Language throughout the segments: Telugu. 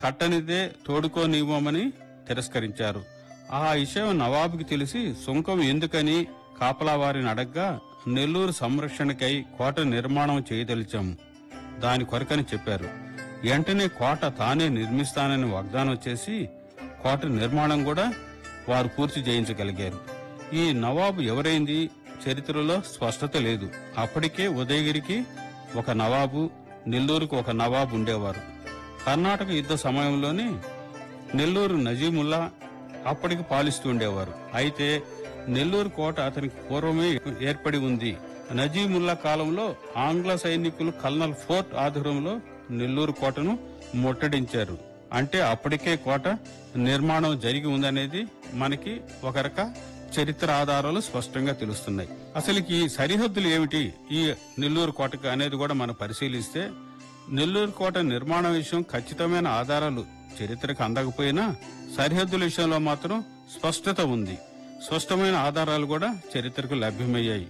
కట్టనిదే తోడుకోనివ్వమని తిరస్కరించారు ఆ విషయం నవాబుకి తెలిసి సుంకం ఎందుకని కాపలా వారిని అడగ్గా నెల్లూరు సంరక్షణకై కోట నిర్మాణం చేయదలిచాము దాని కొరకని చెప్పారు వెంటనే కోట తానే నిర్మిస్తానని వాగ్దానం చేసి కోట నిర్మాణం కూడా వారు పూర్తి చేయించగలిగారు ఈ నవాబు ఎవరైంది చరిత్రలో స్పష్టత లేదు అప్పటికే ఉదయగిరికి ఒక నవాబు నెల్లూరుకు ఒక నవాబు ఉండేవారు కర్ణాటక యుద్ధ సమయంలోనే నెల్లూరు నజీముల్లా అప్పటికి పాలిస్తూ ఉండేవారు అయితే నెల్లూరు కోట అతనికి పూర్వమే ఏర్పడి ఉంది నజీముల్లా కాలంలో ఆంగ్ల సైనికులు కల్నల్ ఫోర్ట్ ఆధ్వర్యంలో నెల్లూరు కోటను ముట్టడించారు అంటే అప్పటికే కోట నిర్మాణం జరిగి ఉందనేది మనకి ఒక రక చరిత్ర ఆధారాలు స్పష్టంగా తెలుస్తున్నాయి అసలుకి ఈ సరిహద్దులు ఏమిటి ఈ నెల్లూరు కోటకు అనేది కూడా మనం పరిశీలిస్తే నెల్లూరు కోట నిర్మాణ విషయం ఖచ్చితమైన ఆధారాలు చరిత్రకు అందకపోయినా సరిహద్దుల విషయంలో మాత్రం స్పష్టత ఉంది స్పష్టమైన ఆధారాలు కూడా చరిత్రకు లభ్యమయ్యాయి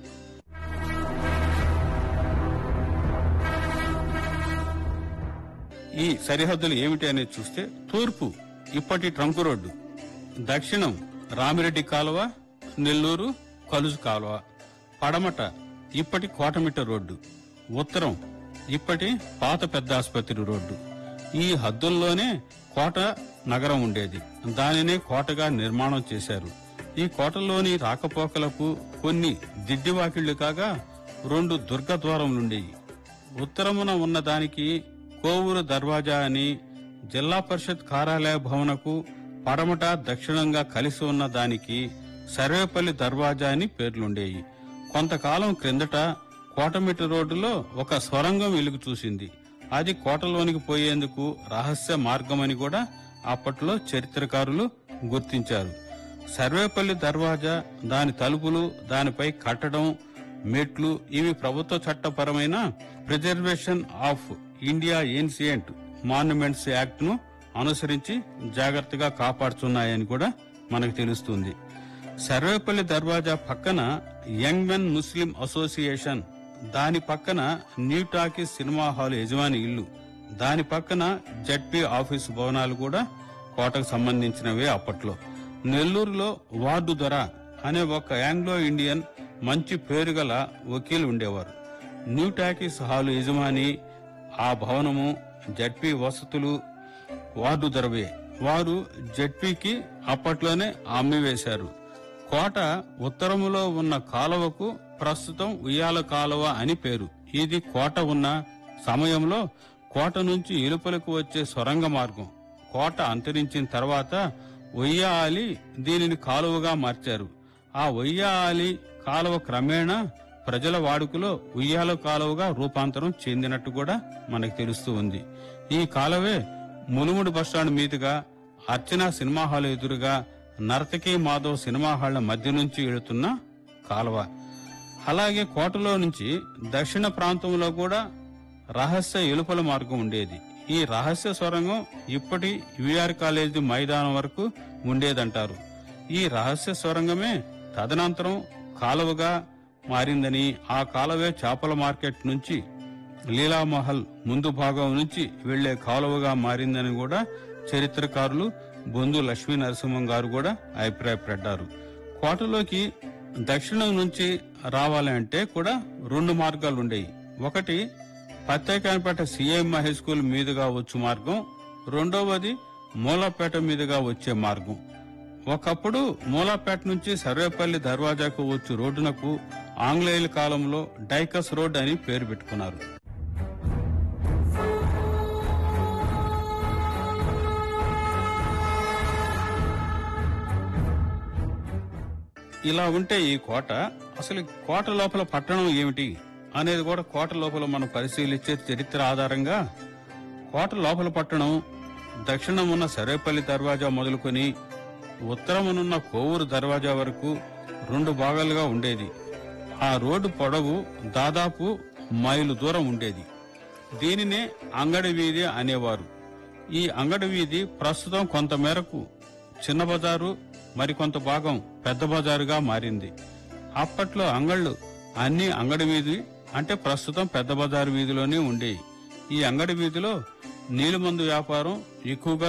ఈ సరిహద్దులు ఏమిటి అనేది చూస్తే తూర్పు ఇప్పటి ట్రంక్ రోడ్డు దక్షిణం రామిరెడ్డి కాలువ నెల్లూరు కలుజు కాలువ పడమట ఇప్పటి కోటమిట్ట రోడ్డు ఉత్తరం ఇప్పటి పాత పెద్ద ఆసుపత్రి రోడ్డు ఈ హద్దుల్లోనే కోట నగరం ఉండేది దానినే కోటగా నిర్మాణం చేశారు ఈ కోటలోని రాకపోకలకు కొన్ని దిడ్డివాకిళ్లు కాగా రెండు దుర్గ ద్వారములుండేవి ఉత్తరమున ఉన్న దానికి కోవూరు దర్వాజా అని జిల్లా పరిషత్ కార్యాలయ భవనకు పడమట దక్షిణంగా కలిసి ఉన్న దానికి సర్వేపల్లి దర్వాజా అని పేర్లుండేవి కొంతకాలం క్రిందట కోటమిట్ట రోడ్డులో ఒక సొరంగం వెలుగు చూసింది అది కోటలోనికి పోయేందుకు రహస్య మార్గమని కూడా అప్పట్లో చరిత్రకారులు గుర్తించారు సర్వేపల్లి దర్వాజా దాని తలుపులు దానిపై కట్టడం మెట్లు ఇవి ప్రభుత్వ చట్టపరమైన preservation of India ancient monuments act ను అనుసరించి జాగ్రత్తగా కాపాడుతున్నాయని కూడా మనకు తెలుస్తుంది సర్వేపల్లి దర్వాజా పక్కన యంగ్ మెన్ ముస్లిం అసోసియేషన్ దాని పక్కన న్యూ టాకీస్ సినిమా హాల్ యజమాని ఇల్లు దాని పక్కన జడ్పీ ఆఫీసు భవనాలు కూడా కోటకు సంబంధించినవే అప్పట్లో నెల్లూరులో వార్డు దొర అనే ఒక ఆంగ్లో ఇండియన్ మంచి పేరు గల వకీలు ఉండేవారు న్యూ టాకీస్ హాలు యజమాని ఆ భవనము జడ్పీ వసతులు వార్డు దొరవే వారు జడ్పీకి అప్పట్లోనే అమ్మివేశారు కోట ఉత్తరములో ఉన్న కాలువకు ప్రస్తుతం ఉయ్యాల కాలువ అని పేరు ఇది కోట ఉన్న సమయంలో కోట నుంచి ఇలుపలకు వచ్చే సొరంగ మార్గం కోట అంతరించిన తర్వాత ఒయ్యాలి దీనిని కాలువగా మార్చారు ఆ ఒయ్యాలి కాలువ క్రమేణా ప్రజల వాడుకలో ఉయ్యాల కాలువగా రూపాంతరం చెందినట్టు కూడా మనకు తెలుస్తూ ఉంది ఈ కాలువే ములుముడు బస్టాండ్ మీదుగా అర్చన సినిమా హాల్ ఎదురుగా నర్తకి మాధవ్ సినిమా హాళ్ల మధ్య నుంచి వెళుతున్న కాలువ అలాగే కోటలో నుంచి దక్షిణ ప్రాంతంలో కూడా రహస్య ఎలుపల మార్గం ఉండేది ఈ రహస్య సొరంగం ఇప్పటి యుఆర్ కాలేజీ మైదానం వరకు ఉండేదంటారు ఈ రహస్య సొరంగమే తదనంతరం కాలువగా మారిందని ఆ కాలువే చేపల మార్కెట్ నుంచి లీలామహల్ ముందు భాగం నుంచి వెళ్లే కాలువగా మారిందని కూడా చరిత్రకారులు బొందు లక్ష్మీ నరసింహం గారు కూడా అభిప్రాయపడ్డారు కోటలోకి దక్షిణం నుంచి రావాలంటే కూడా రెండు మార్గాలు ఉండేవి ఒకటి పత్తేకాయపేట సిఎం హై స్కూల్ మీదుగా వచ్చు మార్గం రెండవది మూలాపేట మీదుగా వచ్చే మార్గం ఒకప్పుడు మూలాపేట నుంచి సర్వేపల్లి దర్వాజాకు వచ్చు రోడ్డునకు ఆంగ్లేయుల కాలంలో డైకస్ రోడ్ అని పేరు పెట్టుకున్నారు ఇలా ఉంటే ఈ కోట అసలు కోట లోపల పట్టణం ఏమిటి అనేది కూడా కోట లోపల మనం పరిశీలించే చరిత్ర ఆధారంగా కోట లోపల పట్టణం దక్షిణం ఉన్న సరేపల్లి దర్వాజా మొదలుకొని ఉత్తరమునున్న కోవూరు దర్వాజా వరకు రెండు భాగాలుగా ఉండేది ఆ రోడ్డు పొడవు దాదాపు మైలు దూరం ఉండేది దీనినే అంగడి వీధి అనేవారు ఈ అంగడి వీధి ప్రస్తుతం కొంత మేరకు చిన్న బజారు మరికొంత భాగం పెద్ద బజారుగా మారింది అప్పట్లో అంగళ్ళు అన్ని అంగడి వీధి అంటే ప్రస్తుతం పెద్ద బజారు వీధిలోనే ఉండేవి ఈ అంగడి వీధిలో నీలిమందు వ్యాపారం ఎక్కువగా